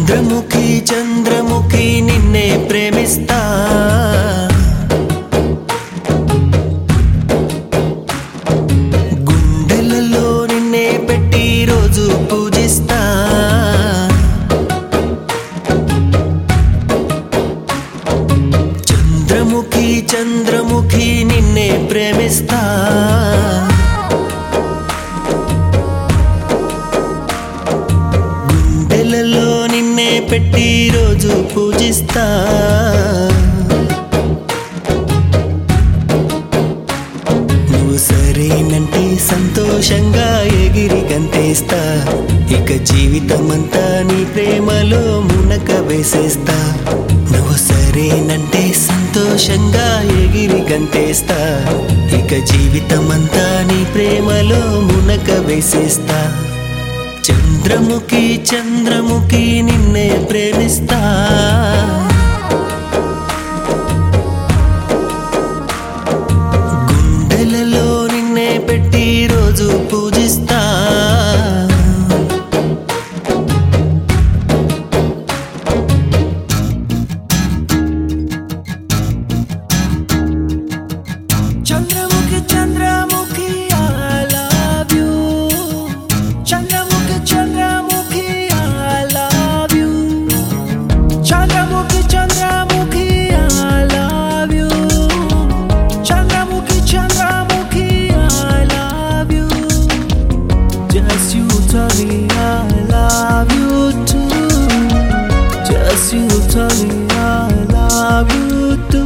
చంద్రముఖి చంద్రముఖి నిన్నే ప్రేమిస్తా గుండెలలో నిన్నే పెట్టి రోజు పూజిస్తా చంద్రముఖి చంద్రముఖి నిన్నే ప్రేమిస్తా గుండెలలో నిన్నే పెట్టి రోజు పూజిస్తా నువ్వు సరేనంటే సంతోషంగా ఎగిరి గంతేస్తా ఇక జీవితమంతా నీ ప్రేమలో మునక వేసేస్తా నువ్వు సరేనంటే సంతోషంగా ఎగిరి గంతేస్తా ఇక జీవితమంతా నీ ప్రేమలో మునక వేసేస్తా చంద్రముఖి చంద్రముఖి నిన్నే ప్రేమిస్తా గుండెలలో నిన్నే పెట్టి రోజు పూజిస్తా Chandramukhi Chandramukhi I love you Chandramukhi Chandramukhi I love you Chandramukhi Chandramukhi I love you Chandramukhi Chandramukhi I love you Just you tell me I love you too Just you tell me I love you too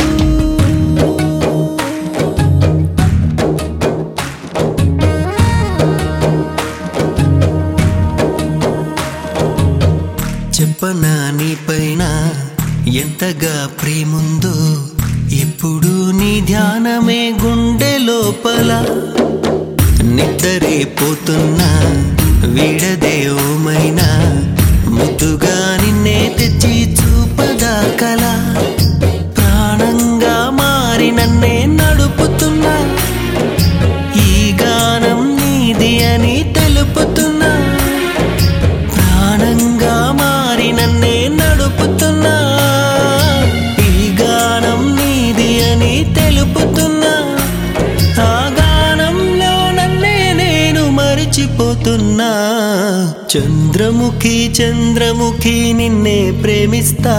చెప్పనా నీ పైన ఎంతగా ప్రేముందో ఎప్పుడు నీ ధ్యానమే గుండె లోపల నిద్రే పోతున్నా వీడదే ఓమైనా ముద్దుగా నిన్నే తెచ్చి చూపదా కల ప్రాణంగా మారి నన్నే నడుపుతున్నా ఈ గానం నీది అని తెలుపుతున్నా ప్రాణంగా మారి నన్నే నడుపుతున్నా ఈ గానం నీది అని తెలుపుతున్నా ఆ గానంలో నన్నే నేను మరిచిపోతున్నా చంద్రముఖి చంద్రముఖి నిన్నే ప్రేమిస్తా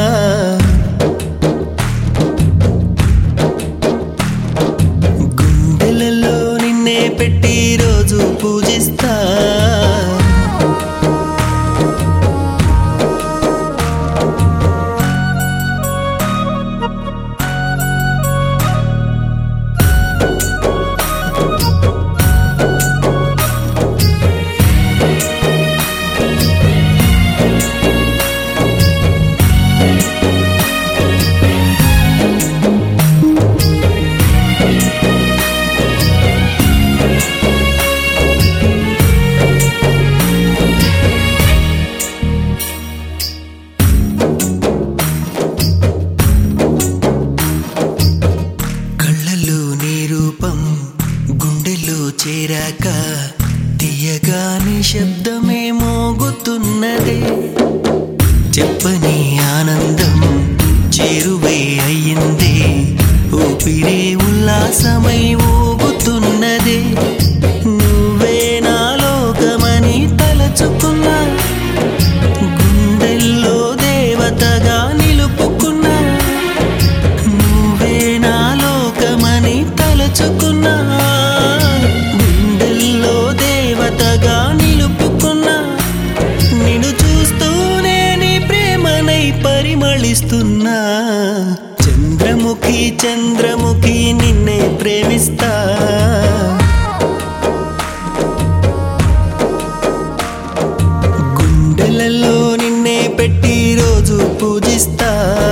గుండెలలో నిన్నే పెట్టి రోజు పూజిస్తా కళ్ళల్లో నీ రూపం గుండెల్లో చేరాక తీయగా నీ శబ్దమే మోగుతున్నదే చెప్పని ఆనందం చేరువే అయ్యిందే ఊపిరే ఉల్లాసమై ఊగుతున్నదే నువ్వే నా లోకమని తలచుకున్నా గుండెల్లో దేవతగా నిలుపుకున్నా నువ్వే నా లోకమని తలచుకున్నా గుండెల్లో దేవతగా నిలుపుకున్నా నిన్ను చూస్తూనే నీ ప్రేమనై పరిమళిస్తున్నా చంద్రముఖి చంద్రముఖి నిన్నే ప్రేమిస్తా గుండెలలో నిన్నే పెట్టి రోజు పూజిస్తా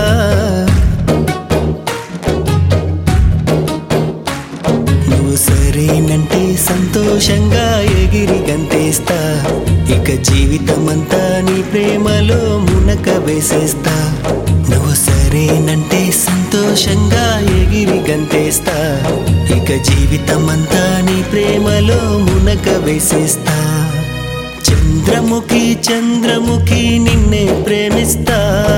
నువ్వు సరేనంటే సంతోషంగా ఎగిరి గంతేస్తా ఇక జీవితమంతా నీ ప్రేమలో మునక వేసేస్తా నువ్వు సరేనంటే సంతోషంగా ఎగిరి గంతేస్తా ఇక జీవితమంతా నీ ప్రేమలో మునక వేసేస్తా చంద్రముఖి చంద్రముఖి నిన్నే ప్రేమిస్తా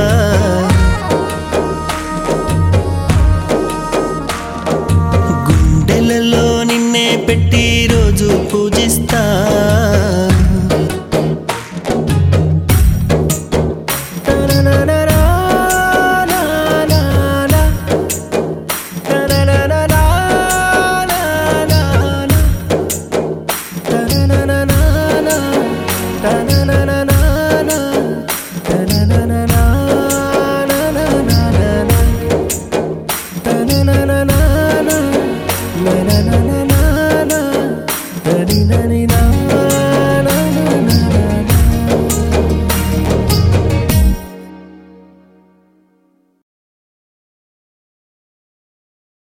గుండెలలో నిన్నే పెట్టి రోజు పూజిస్తా na na na